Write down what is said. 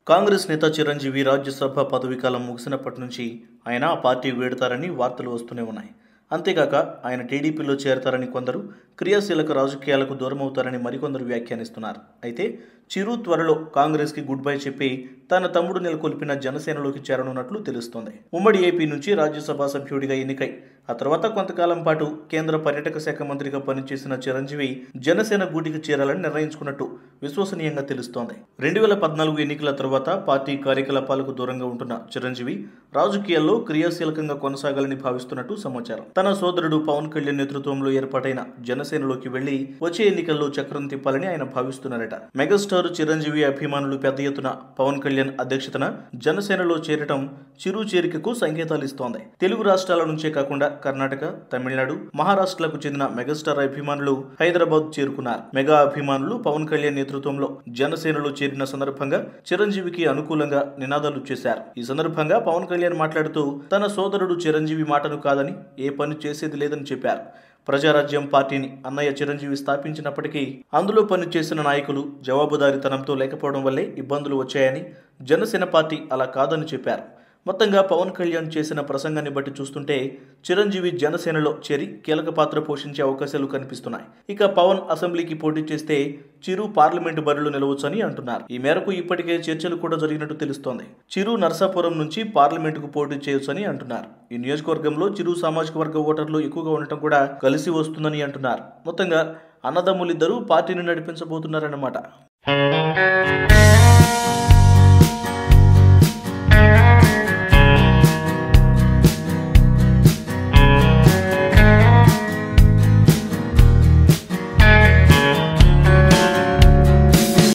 కాంగ్రెస్ నేత చిరంజీవి రాజ్యసభ పదవీకాలం ముగిసినప్పటి నుంచి ఆయన ఆ పార్టీ వీడతారని వార్తలు వస్తూనే ఉన్నాయి అంతేకాక ఆయన టీడీపీలో చేరతారని కొందరు క్రియాశీలక రాజకీయాలకు దూరమవుతారని మరికొందరు వ్యాఖ్యానిస్తున్నారు అయితే చిరు త్వరలో కాంగ్రెస్కి గుడ్ బై చెప్పి తన తమ్ముడు నెలకొల్పిన జనసేనలోకి చేరనున్నట్లు తెలుస్తోంది ఉమ్మడి ఏపీ నుంచి రాజ్యసభ సభ్యుడిగా ఎన్నికై ఆ తర్వాత కొంతకాలం పాటు కేంద్ర పర్యాటక శాఖ మంత్రిగా పనిచేసిన చిరంజీవి జనసేన గూటికి చేరాలని నిర్ణయించుకున్నట్టు విశ్వసనీయంగా తెలుస్తోంది రెండు వేల పద్నాలుగు ఎన్నికల తర్వాత పార్టీ కార్యకలాపాలకు దూరంగా ఉంటున్న చిరంజీవి రాజకీయాల్లో క్రియాశీలకంగా కొనసాగాలని భావిస్తున్నట్టు సమాచారం తన సోదరుడు పవన్ కళ్యాణ్ నేతృత్వంలో ఏర్పాటైన జనసేనలోకి వెళ్లి వచ్చే ఎన్నికల్లో చక్రం తిప్పాలని ఆయన భావిస్తున్నారట మెగాస్టార్ చిరంజీవి అభిమానులు పెద్ద ఎత్తున పవన్ కళ్యాణ్ అధ్యక్షతన జనసేనలో చేరటం చిరు చేరికకు సంకేతాలు ఇస్తోంది తెలుగు రాష్ట్రాల నుంచే కాకుండా కర్ణాటక తమిళనాడు మహారాష్ట్రకు చెందిన మెగాస్టార్ అభిమానులు హైదరాబాద్ చేరుకున్నారు మెగా అభిమానులు పవన్ కళ్యాణ్ నేతృత్వంలో జనసేనలో చేరిన సందర్భంగా చిరంజీవికి అనుకూలంగా నినాదాలు చేశారు ఈ సందర్భంగా పవన్ కళ్యాణ్ మాట్లాడుతూ తన సోదరుడు చిరంజీవి మాటను కాదని ఏ పని చేసేది లేదని చెప్పారు ప్రజారాజ్యం పార్టీని అన్నయ్య చిరంజీవి స్థాపించినప్పటికీ అందులో పనిచేసిన నాయకులు జవాబుదారీతనంతో లేకపోవడం వల్లే ఇబ్బందులు వచ్చాయని జనసేన పార్టీ అలా కాదని చెప్పారు మొత్తంగా పవన్ కళ్యాణ్ చేసిన ప్రసంగాన్ని బట్టి చూస్తుంటే చిరంజీవి జనసేనలో చేరి కీలక పాత్ర పోషించే అవకాశాలు కనిపిస్తున్నాయి ఇక పవన్ అసెంబ్లీకి పోటీ చేస్తే చిరు పార్లమెంటు బరిలో నిలవచ్చని అంటున్నారు ఈ మేరకు ఇప్పటికే చర్చలు కూడా జరిగినట్టు తెలుస్తోంది చిరు నర్సాపురం నుంచి పార్లమెంటుకు పోటీ చేయొచ్చని అంటున్నారు ఈ నియోజకవర్గంలో చిరు సామాజిక వర్గ ఓటర్లు ఎక్కువగా ఉండటం కూడా కలిసి వస్తుందని అంటున్నారు మొత్తంగా అన్నదమ్ములిద్దరూ పార్టీని నడిపించబోతున్నారన్నమాట